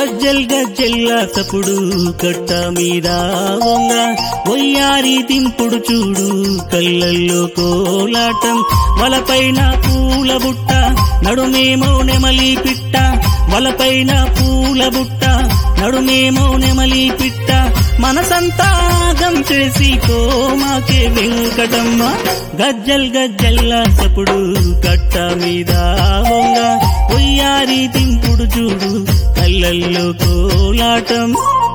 గజ్జల్ గజ్జెల్లా తప్పుడు కట్ట మీద వంగ వయ్యారి దింపుడు చూడు కళ్ళల్లో కోలాటం వలపైన పూల బుట్ట నడుమేమో నెమలి పిట్ట వలపైన పూల బుట్ట నడుమేమో నెమలి పిట్ట మనసంతాగం చేసి కోమాకే వెంకటమ్మ గజ్జల్ గజ్జల్లా సప్పుడు కట్ట మీద వంగ ఒయ్యారి దింపుడు చూడు కళ్ళల్లో కోలాటం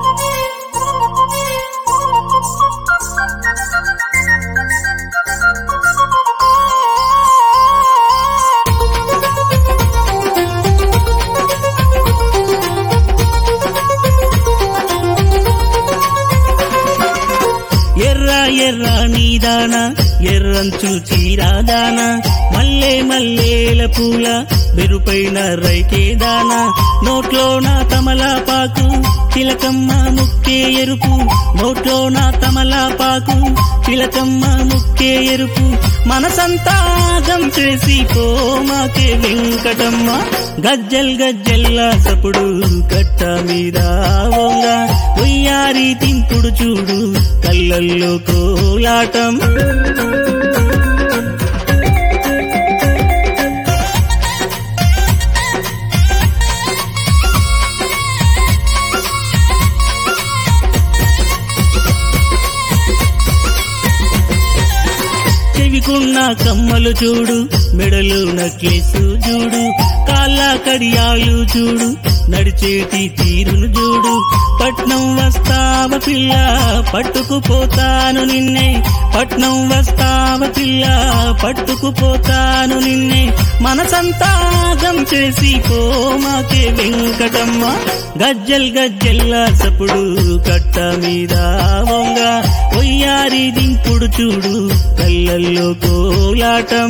ఎర్ర ఎర్ర నీదాన ఎర్రంచు చీరాదాన మల్లె మల్లేల పూల మెరుపైన రైకేదాన నోట్లోన తమలపాకు తిలకమ్మ ముక్కే ఎరుపు నోట్లోన తమలపాకు తిలకమ్మ ముక్కే ఎరుపు మనసంతాగం చేసి కోమాకే వెంకటమ్మ గజ్జల్ గజ్జల్లా సప్పుడు కట్ట మీద వంగ ఉయ్యారి తింపుడు చూడు కళ్ళల్లో కోలాటం చెవికున్న కమ్మలు చూడు మెడలు నక్లెసు చూడు కాళ్ళ కడియాలు చూడు నడిచేటి తీరును చూడు పట్నం వస్తావ పిల్ల పట్టుకుపోతాను నిన్నే పట్నం వస్తావ పిల్ల పట్టుకుపోతాను నిన్నే మనసంతాగం చేసి కోమాకే వెంకటమ్మ గజ్జల్ గజ్జల్లా సప్పుడు కట్ట మీద వంగ ఒయ్యారి దింపుడు చూడు కళ్ళల్లో కోలాటం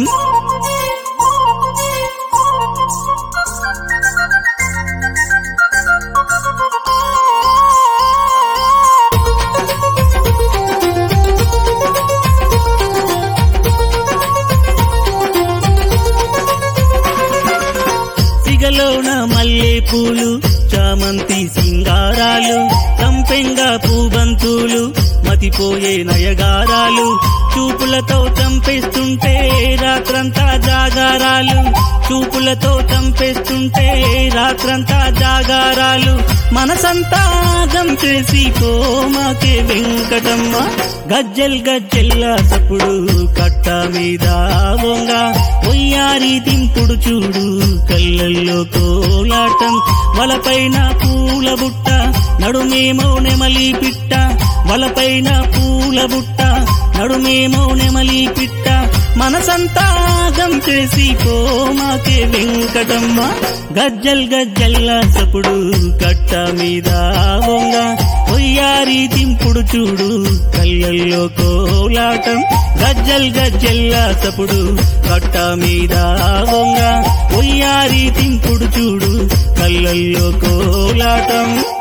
సిగలోన మల్లె పూలు చామంతి సింగారాలు సంపెంగా పూబంతులు మతిపోయే నయగారాలు చూపులతో చంపేస్తుంటే రాత్రంతా జాగారాలు చూపులతో చంపేస్తుంటే రాత్రంతా జాగారాలు మనసంతాగం చేసి కోమాకే వెంకటమ్మ గజ్జల్ గజ్జల్లా సప్పుడు కట్ట మీద వంగ ఒయ్యారి దింపుడు చూడు కళ్ళల్లో కోలాటం వలపైన పూల బుట్ట నడుమేమో నెమలి పిట్ట వలపైన పూల బుట్ట నడుమేమో నెమలి పిట్ట మనసంతాగం చేసి కోమాకే వెంకటమ్మ గజ్జల్ గజ్జల్లా సప్పుడు కట్ట మీద వంగ ఒయ్యారి దింపుడు చూడు కళ్ళల్లో కోలాటం గజ్జల్ గజ్జల్లా సప్పుడు కట్ట మీద వంగ ఒయ్యారి దింపుడు చూడు కళ్ళల్లో కోలాటం